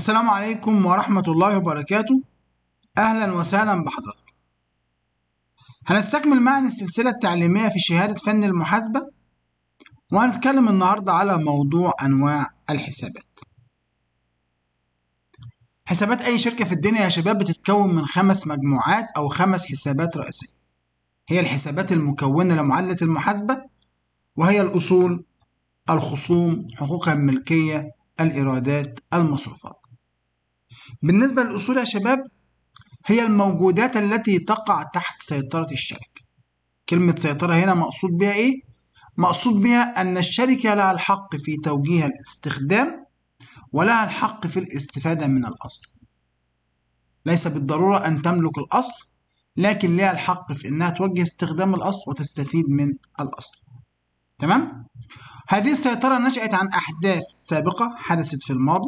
السلام عليكم ورحمة الله وبركاته أهلا وسهلا بحضراتكم هنستكمل معنا السلسلة التعليمية في شهادة فن المحاسبة وهنتكلم النهاردة على موضوع أنواع الحسابات حسابات أي شركة في الدنيا يا شباب بتتكون من خمس مجموعات أو خمس حسابات رئيسية هي الحسابات المكونة لمعادلة المحاسبة وهي الأصول الخصوم حقوق الملكية الإيرادات المصروفات بالنسبة للأصول يا شباب هي الموجودات التي تقع تحت سيطرة الشركة كلمة سيطرة هنا مقصود بها إيه؟ مقصود بها أن الشركة لها الحق في توجيه الاستخدام ولها الحق في الاستفادة من الأصل ليس بالضرورة أن تملك الأصل لكن لها الحق في أنها توجه استخدام الأصل وتستفيد من الأصل تمام؟ هذه السيطرة نشأت عن أحداث سابقة حدثت في الماضي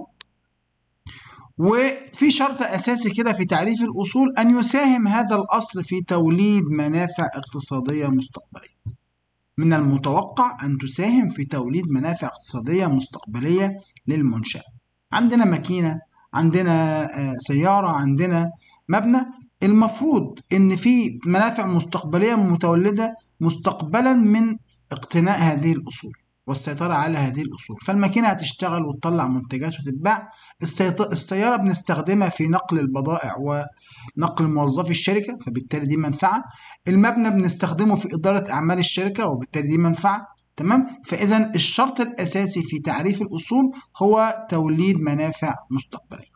وفي شرط أساسي كده في تعريف الأصول أن يساهم هذا الأصل في توليد منافع اقتصادية مستقبلية من المتوقع أن تساهم في توليد منافع اقتصادية مستقبلية للمنشأة عندنا ماكينة عندنا سيارة عندنا مبنى المفروض أن في منافع مستقبلية متولدة مستقبلا من اقتناء هذه الأصول والسيطرة على هذه الأصول فالماكينة هتشتغل وتطلع منتجات وتتباع السيارة بنستخدمها في نقل البضائع ونقل موظفي الشركة فبالتالي دي منفعة المبنى بنستخدمه في إدارة أعمال الشركة وبالتالي دي منفعة تمام فإذا الشرط الأساسي في تعريف الأصول هو توليد منافع مستقبلية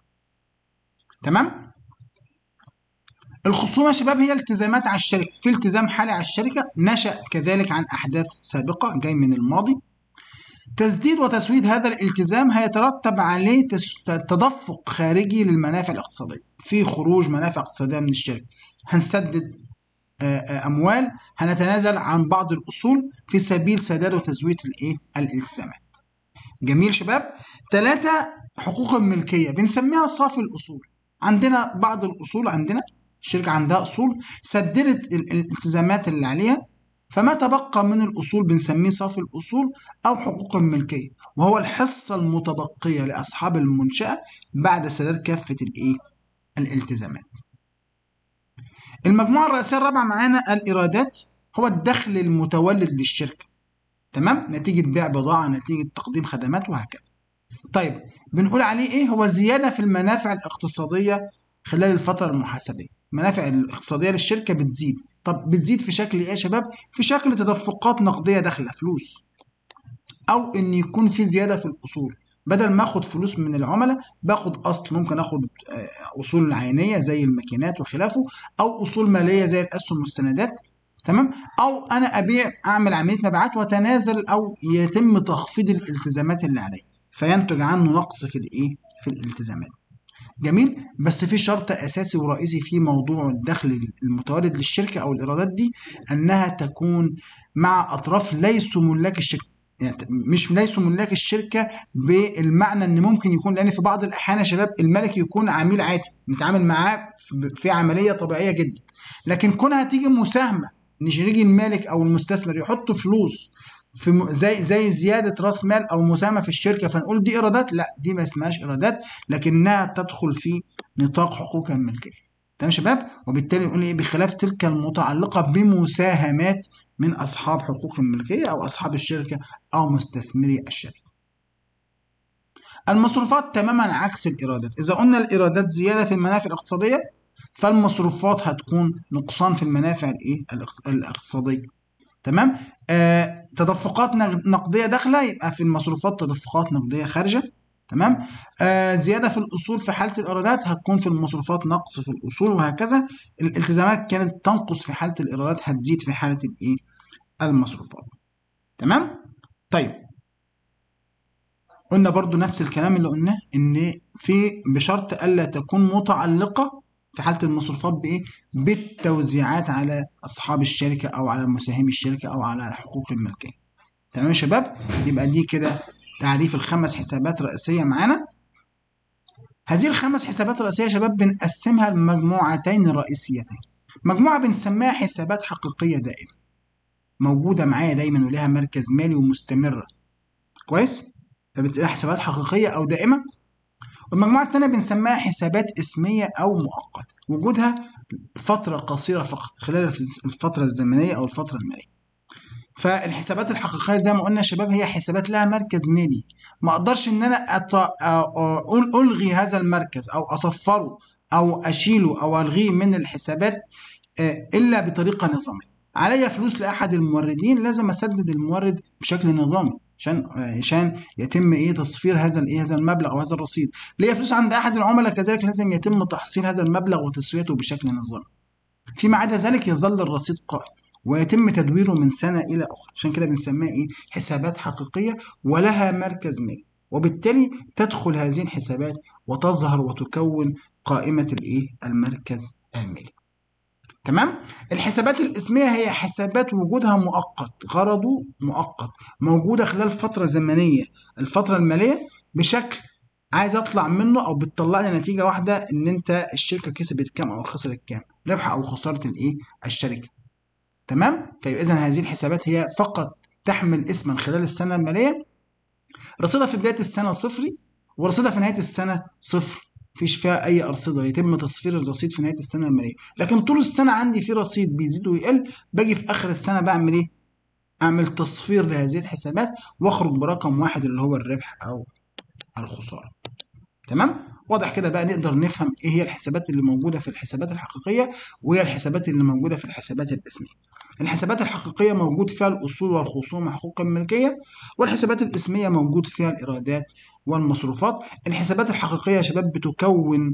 تمام الخصومة يا شباب هي التزامات على الشركة في التزام حالي على الشركة نشأ كذلك عن أحداث سابقة جاي من الماضي تسديد وتسويد هذا الالتزام هيترتب عليه تدفق خارجي للمنافع الاقتصادية في خروج منافع اقتصادية من الشركة هنسدد أموال هنتنازل عن بعض الأصول في سبيل سداد وتزويد الإيه الالتزامات جميل شباب ثلاثة حقوق الملكية بنسميها صافي الأصول عندنا بعض الأصول عندنا الشركة عندها أصول سددت الالتزامات اللي عليها فما تبقى من الأصول بنسميه صافي الأصول أو حقوق الملكية وهو الحصة المتبقية لأصحاب المنشأة بعد سداد كافة الإيه؟ الالتزامات. المجموعة الرئيسية الرابعة معانا الإيرادات هو الدخل المتولد للشركة. تمام؟ نتيجة بيع بضاعة، نتيجة تقديم خدمات وهكذا. طيب بنقول عليه إيه؟ هو زيادة في المنافع الاقتصادية خلال الفترة المحاسبية. المنافع الاقتصادية للشركة بتزيد طب بتزيد في شكل ايه يا شباب في شكل تدفقات نقديه داخله فلوس او ان يكون في زياده في الاصول بدل ما اخد فلوس من العملاء باخد اصل ممكن اخد اصول عينيه زي الماكينات وخلافه او اصول ماليه زي الاسهم والسندات تمام او انا ابيع اعمل عمليه مبيعات وتنازل او يتم تخفيض الالتزامات اللي عليا فينتج عنه نقص في الايه في الالتزامات جميل بس في شرط اساسي ورئيسي في موضوع الدخل المتولد للشركه او الايرادات دي انها تكون مع اطراف ليسوا ملاك الشركه يعني مش ليسوا ملاك الشركه بالمعنى ان ممكن يكون لان في بعض الاحيان يا شباب الملك يكون عميل عادي نتعامل معاه في عمليه طبيعيه جدا لكن كونها تيجي مساهمه ان يجي المالك او المستثمر يحط فلوس في زي زي زياده راس مال او مساهمه في الشركه فنقول دي ايرادات لا دي ما اسمهاش ايرادات لكنها تدخل في نطاق حقوق الملكيه تمام شباب وبالتالي نقول ايه بخلاف تلك المتعلقه بمساهمات من اصحاب حقوق الملكيه او اصحاب الشركه او مستثمري الشركه المصروفات تماما عكس الايرادات اذا قلنا الايرادات زياده في المنافع الاقتصاديه فالمصروفات هتكون نقصان في المنافع الايه الاقتصاديه تمام آه تدفقات نقديه داخله يبقى في المصروفات تدفقات نقديه خارجه تمام آه زياده في الاصول في حاله الايرادات هتكون في المصروفات نقص في الاصول وهكذا الالتزامات كانت تنقص في حاله الايرادات هتزيد في حاله الايه المصروفات تمام طيب قلنا برضو نفس الكلام اللي قلناه ان في بشرط الا تكون متعلقه في حاله المصروفات بايه بالتوزيعات على اصحاب الشركه او على مساهمي الشركه او على حقوق الملكيه تمام يا شباب يبقى دي كده تعريف الخمس حسابات رئيسيه معانا هذه الخمس حسابات رئيسيه يا شباب بنقسمها لمجموعتين رئيسيتين مجموعه بنسميها حسابات حقيقيه دائمه موجوده معايا دايما ولها مركز مالي ومستمره كويس فبتبقى حسابات حقيقيه او دائمه والمجموعة التانية بنسميها حسابات اسمية أو مؤقتة وجودها فترة قصيرة فقط خلال الفترة الزمنية أو الفترة المالية فالحسابات الحقيقيه زي ما قلنا يا شباب هي حسابات لها مركز مالي ما اقدرش ان انا أط... اقول الغي هذا المركز او اصفره او اشيله او الغيه من الحسابات الا بطريقه نظاميه عليا فلوس لاحد الموردين لازم اسدد المورد بشكل نظامي عشان عشان يتم ايه تصفير هذا الايه هذا المبلغ او هذا الرصيد ليا فلوس عند احد العملاء كذلك لازم يتم تحصيل هذا المبلغ وتسويته بشكل نظامي فيما عدا ذلك يظل الرصيد قائم ويتم تدويره من سنة إلى أخرى عشان كده بنسميها إيه حسابات حقيقية ولها مركز مالي وبالتالي تدخل هذه الحسابات وتظهر وتكون قائمة الإيه المركز المالي تمام الحسابات الاسمية هي حسابات وجودها مؤقت غرضه مؤقت موجودة خلال فترة زمنية الفترة المالية بشكل عايز اطلع منه او بتطلع لي نتيجه واحده ان انت الشركه كسبت كام او خسرت كام ربح او خساره الايه الشركه تمام فيبقى اذا هذه الحسابات هي فقط تحمل اسما خلال السنه الماليه رصيدها في بدايه السنه صفري ورصيدها في نهايه السنه صفر مفيش فيها اي ارصده يتم تصفير الرصيد في نهايه السنه الماليه لكن طول السنه عندي في رصيد بيزيد ويقل باجي في اخر السنه بعمل ايه اعمل تصفير لهذه الحسابات واخرج برقم واحد اللي هو الربح او الخساره تمام واضح كده بقى نقدر نفهم ايه هي الحسابات اللي موجوده في الحسابات الحقيقيه وايه الحسابات اللي موجوده في الحسابات الاسميه الحسابات الحقيقيه موجود فيها الاصول والخصوم وحقوق الملكيه والحسابات الاسميه موجود فيها الايرادات والمصروفات الحسابات الحقيقيه يا شباب بتكون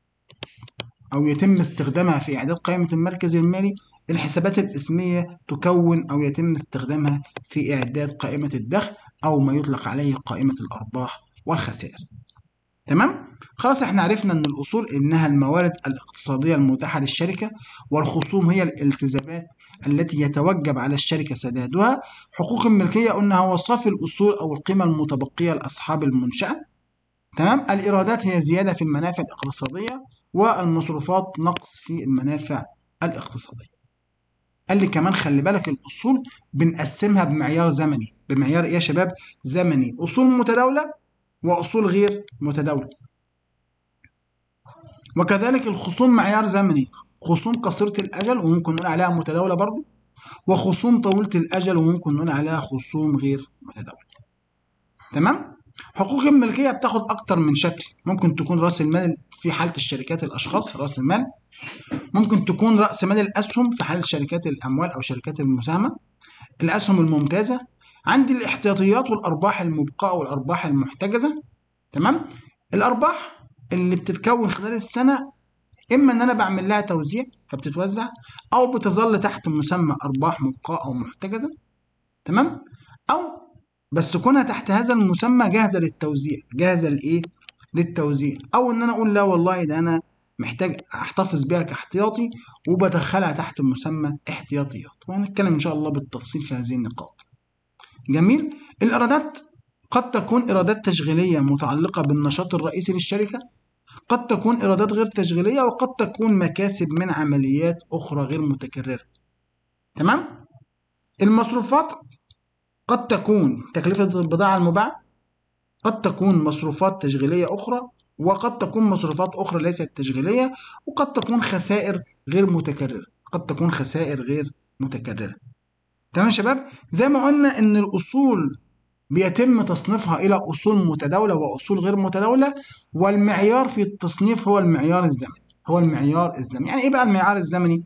او يتم استخدامها في اعداد قائمه المركز المالي الحسابات الاسميه تكون او يتم استخدامها في اعداد قائمه الدخل او ما يطلق عليه قائمه الارباح والخسائر تمام خلاص احنا عرفنا ان الاصول انها الموارد الاقتصاديه المتاحه للشركه والخصوم هي الالتزامات التي يتوجب على الشركه سدادها حقوق الملكيه قلنا هو صافي الاصول او القيمه المتبقيه لاصحاب المنشاه تمام الايرادات هي زياده في المنافع الاقتصاديه والمصروفات نقص في المنافع الاقتصاديه قال لي كمان خلي بالك الاصول بنقسمها بمعيار زمني بمعيار ايه يا شباب زمني اصول متداوله واصول غير متداوله وكذلك الخصوم معيار زمني خصوم قصيرة الأجل وممكن نقول عليها متداولة برضو وخصوم طويلة الأجل وممكن نقول عليها خصوم غير متداولة تمام حقوق الملكية بتاخد أكتر من شكل ممكن تكون رأس المال في حالة الشركات الأشخاص رأس المال ممكن تكون رأس مال الأسهم في حالة شركات الأموال أو شركات المساهمة الأسهم الممتازة عندي الاحتياطيات والأرباح المبقاة والأرباح المحتجزة تمام الأرباح اللي بتتكون خلال السنة إما إن أنا بعمل لها توزيع فبتتوزع أو بتظل تحت مسمى أرباح مبقاة أو محتجزة تمام أو بس كونها تحت هذا المسمى جاهزة للتوزيع جاهزة لإيه؟ للتوزيع أو إن أنا أقول لا والله ده أنا محتاج أحتفظ بيها كاحتياطي وبدخلها تحت مسمى احتياطيات وهنتكلم إن شاء الله بالتفصيل في هذه النقاط جميل الإيرادات قد تكون إيرادات تشغيلية متعلقة بالنشاط الرئيسي للشركة قد تكون إيرادات غير تشغيلية وقد تكون مكاسب من عمليات أخرى غير متكررة تمام المصروفات قد تكون تكلفة البضاعة المباعة قد تكون مصروفات تشغيلية أخرى وقد تكون مصروفات أخرى ليست تشغيلية وقد تكون خسائر غير متكررة قد تكون خسائر غير متكررة تمام يا شباب زي ما قلنا ان الاصول بيتم تصنيفها الى اصول متداوله واصول غير متداوله والمعيار في التصنيف هو المعيار الزمني هو المعيار الزمني يعني ايه بقى المعيار الزمني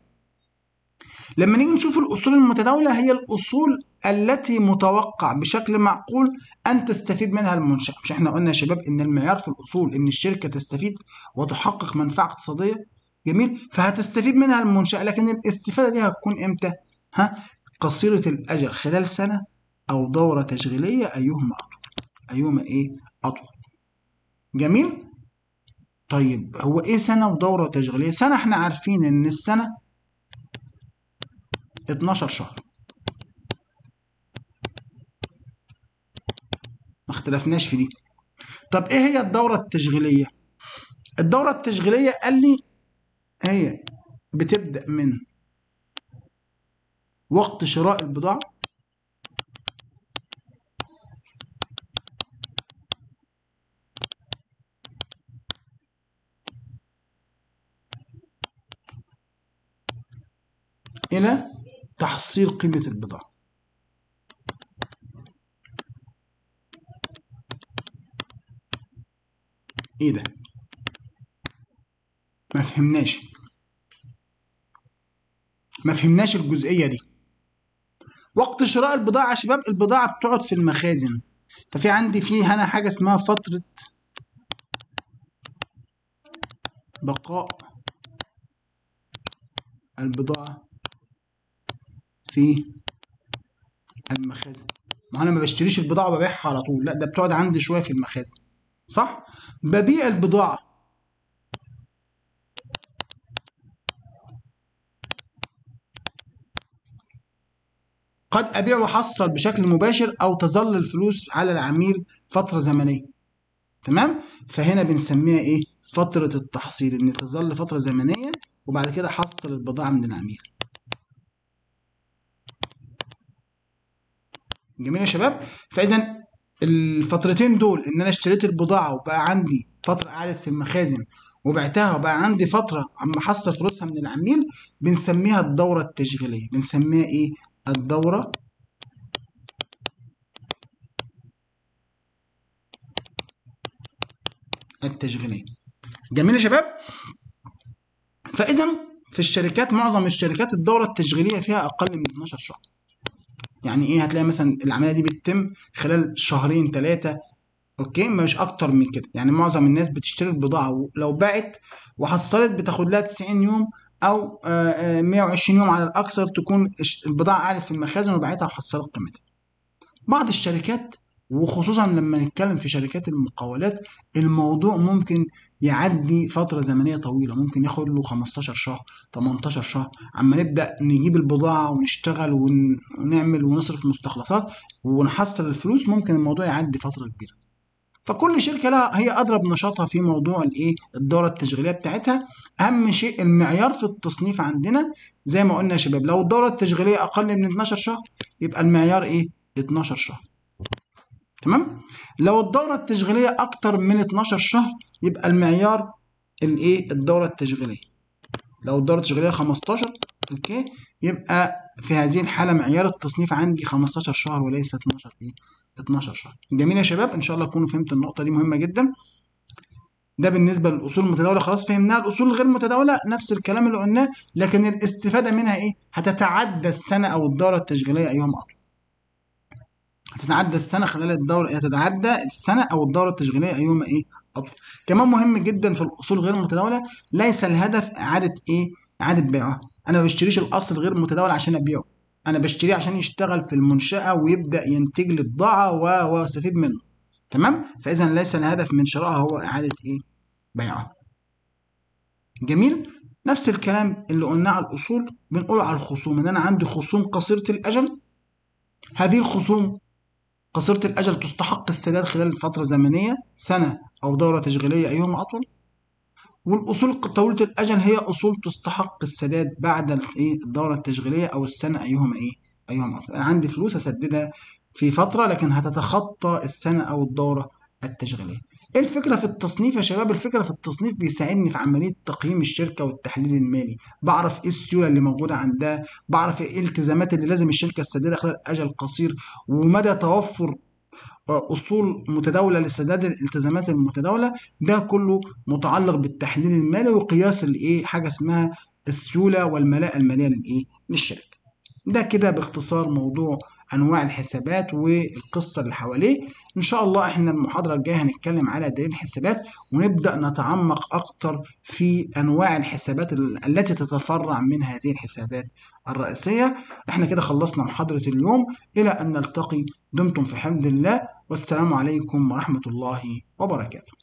لما نيجي نشوف الاصول المتداوله هي الاصول التي متوقع بشكل معقول ان تستفيد منها المنشاه مش احنا قلنا يا شباب ان المعيار في الاصول ان الشركه تستفيد وتحقق منفعه اقتصاديه جميل فهتستفيد منها المنشاه لكن الاستفاده دي هتكون امتى ها قصيرة الأجل خلال سنة أو دورة تشغيلية أيهما أطول أيهما إيه أطول جميل طيب هو إيه سنة ودورة تشغيلية سنة إحنا عارفين إن السنة 12 شهر ما اختلفناش في دي طب إيه هي الدورة التشغيلية الدورة التشغيلية قال لي هي بتبدأ من وقت شراء البضاعة إلى تحصيل قيمة البضاعة إيه ده؟ ما فهمناش ما فهمناش الجزئية دي وقت شراء البضاعة يا شباب البضاعة بتقعد في المخازن ففي عندي في هنا حاجة اسمها فترة بقاء البضاعة في المخازن ما انا ما بشتريش البضاعة وببيعها على طول لا ده بتقعد عندي شوية في المخازن صح ببيع البضاعة قد أبيع وأحصل بشكل مباشر أو تظل الفلوس على العميل فترة زمنية تمام فهنا بنسميها إيه فترة التحصيل إن تظل فترة زمنية وبعد كده حصل البضاعة من العميل جميل يا شباب فإذا الفترتين دول إن أنا اشتريت البضاعة وبقى عندي فترة قعدت في المخازن وبعتها وبقى عندي فترة عم أحصل فلوسها من العميل بنسميها الدورة التشغيلية بنسميها إيه الدورة التشغيلية جميل يا شباب فإذا في الشركات معظم الشركات الدورة التشغيلية فيها أقل من 12 شهر يعني إيه هتلاقي مثلا العملية دي بتتم خلال شهرين ثلاثة اوكي مش اكتر من كده يعني معظم الناس بتشتري البضاعه لو باعت وحصلت بتاخد لها 90 يوم او 120 يوم على الاكثر تكون البضاعه قعدت في المخازن وبعتها وحصلت قيمتها بعض الشركات وخصوصا لما نتكلم في شركات المقاولات الموضوع ممكن يعدي فترة زمنية طويلة ممكن ياخد له 15 شهر 18 شهر عما نبدأ نجيب البضاعة ونشتغل ونعمل ونصرف مستخلصات ونحصل الفلوس ممكن الموضوع يعدي فترة كبيرة فكل شركه لها هي ادرى بنشاطها في موضوع الايه الدوره التشغيليه بتاعتها اهم شيء المعيار في التصنيف عندنا زي ما قلنا يا شباب لو الدوره التشغيليه اقل من 12 شهر يبقى المعيار ايه 12 شهر تمام لو الدوره التشغيليه اكتر من 12 شهر يبقى المعيار الايه الدوره التشغيليه لو الدوره التشغيليه 15 اوكي يبقى في هذه الحاله معيار التصنيف عندي 15 شهر وليس 12 ايه 12 شهر جميل يا شباب ان شاء الله تكونوا فهمتوا النقطه دي مهمه جدا ده بالنسبه للاصول المتداوله خلاص فهمناها الاصول الغير متداوله نفس الكلام اللي قلناه لكن الاستفاده منها ايه هتتعدى السنه او الدوره التشغيليه ايهما اطول هتتعدى السنه خلال الدوره هتتعدى السنه او الدوره التشغيليه ايهما ايه اطول كمان مهم جدا في الاصول غير المتداوله ليس الهدف اعاده ايه اعاده بيعها انا ما بشتريش الاصل غير متداول عشان ابيعه انا بشتريه عشان يشتغل في المنشاه ويبدا ينتج لي بضاعه واستفيد منه تمام فاذا ليس الهدف من شرائها هو اعاده ايه بيعها جميل نفس الكلام اللي قلناه على الاصول بنقوله على الخصوم ان انا عندي خصوم قصيره الاجل هذه الخصوم قصيره الاجل تستحق السداد خلال فتره زمنيه سنه او دوره تشغيليه ايهما اطول والاصول طويله الاجل هي اصول تستحق السداد بعد الايه الدوره التشغيليه او السنه ايهما ايه ايهما افضل انا عندي فلوس هسددها في فتره لكن هتتخطى السنه او الدوره التشغيليه ايه الفكره في التصنيف يا شباب الفكره في التصنيف بيساعدني في عمليه تقييم الشركه والتحليل المالي بعرف ايه السيوله اللي موجوده عندها بعرف ايه الالتزامات اللي لازم الشركه تسددها خلال اجل قصير ومدى توفر اصول متداوله لسداد الالتزامات المتداوله ده كله متعلق بالتحليل المالي وقياس الايه حاجه اسمها السيوله والملاءه الماليه للايه للشركه ده كده باختصار موضوع انواع الحسابات والقصه اللي حواليه ان شاء الله احنا المحاضره الجايه هنتكلم على دليل الحسابات ونبدا نتعمق اكتر في انواع الحسابات التي تتفرع من هذه الحسابات الرئيسيه احنا كده خلصنا محاضره اليوم الى ان نلتقي دمتم في حمد الله والسلام عليكم ورحمه الله وبركاته